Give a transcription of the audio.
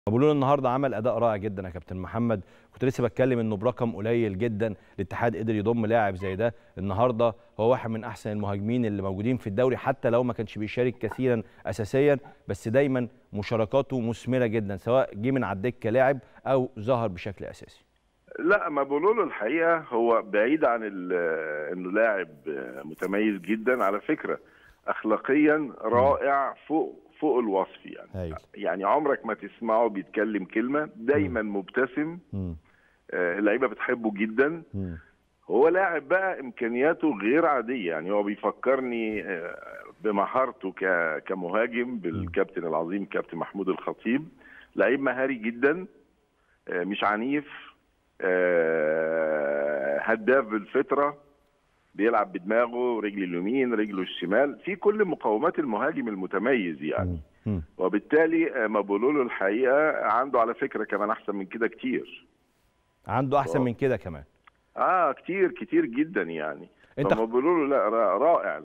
بقولوا النهارده عمل اداء رائع جدا يا كابتن محمد كنت لسه بتكلم انه برقم قليل جدا الاتحاد قدر يضم لاعب زي ده النهارده هو واحد من احسن المهاجمين اللي موجودين في الدوري حتى لو ما كانش بيشارك كثيرا اساسيا بس دايما مشاركاته مثمره جدا سواء جه من على الدكه لاعب او ظهر بشكل اساسي لا ما بقوله له الحقيقه هو بعيد عن انه لاعب متميز جدا على فكره اخلاقيا رائع فوق فوق الوصف يعني هايل. يعني عمرك ما تسمعه بيتكلم كلمه دايما مبتسم مم. آه، اللعيبه بتحبه جدا مم. هو لاعب بقى امكانياته غير عاديه يعني هو بيفكرني آه، بمهارته ك- كمهاجم بالكابتن العظيم كابتن محمود الخطيب لعيب مهاري جدا آه، مش عنيف آه، هداف بالفطره بيلعب بدماغه رجل اليمين رجله الشمال في كل مقومات المهاجم المتميز يعني مم. وبالتالي آه، مابولولو الحقيقه عنده على فكره كمان احسن من كده كتير عنده احسن آه. من كده كمان اه كتير كتير جدا يعني انت فمابولولو لا را- رائع